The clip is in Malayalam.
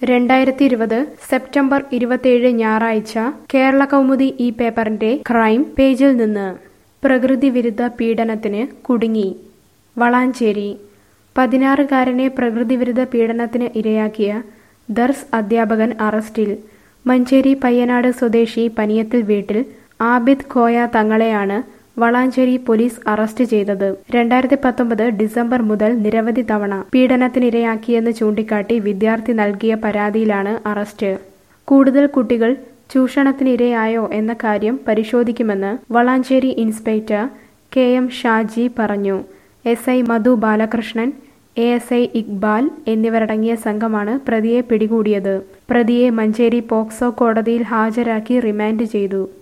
രണ്ടായിരത്തി ഇരുപത് സെപ്റ്റംബർ ഇരുപത്തിയേഴ് ഞായറാഴ്ച കേരള കൗമുദി ഈ പേപ്പറിന്റെ ക്രൈം പേജിൽ നിന്ന് പ്രകൃതി വിരുദ്ധ പീഡനത്തിന് കുടുങ്ങി വളാഞ്ചേരി പതിനാറുകാരനെ പ്രകൃതി വിരുദ്ധ പീഡനത്തിന് ഇരയാക്കിയ ദർസ് അധ്യാപകൻ അറസ്റ്റിൽ മഞ്ചേരി പയ്യനാട് സ്വദേശി പനിയത്തിൽ വീട്ടിൽ ആബിദ് കോയ തങ്ങളെയാണ് വളാഞ്ചേരി പോലീസ് അറസ്റ്റ് ചെയ്തത് രണ്ടായിരത്തി പത്തൊമ്പത് ഡിസംബർ മുതൽ നിരവധി തവണ പീഡനത്തിനിരയാക്കിയെന്ന് ചൂണ്ടിക്കാട്ടി വിദ്യാർത്ഥി നൽകിയ പരാതിയിലാണ് അറസ്റ്റ് കൂടുതൽ കുട്ടികൾ ചൂഷണത്തിനിരയായോ എന്ന കാര്യം പരിശോധിക്കുമെന്ന് Valanchery inspector K M Shaji പറഞ്ഞു S I Madhu Balakrishnan A S I Iqbal എന്നിവരടങ്ങിയ സംഘമാണ് പ്രതിയെ പിടികൂടിയത് പ്രതിയെ മഞ്ചേരി പോക്സോ കോടതിയിൽ ഹാജരാക്കി റിമാൻഡ് ചെയ്തു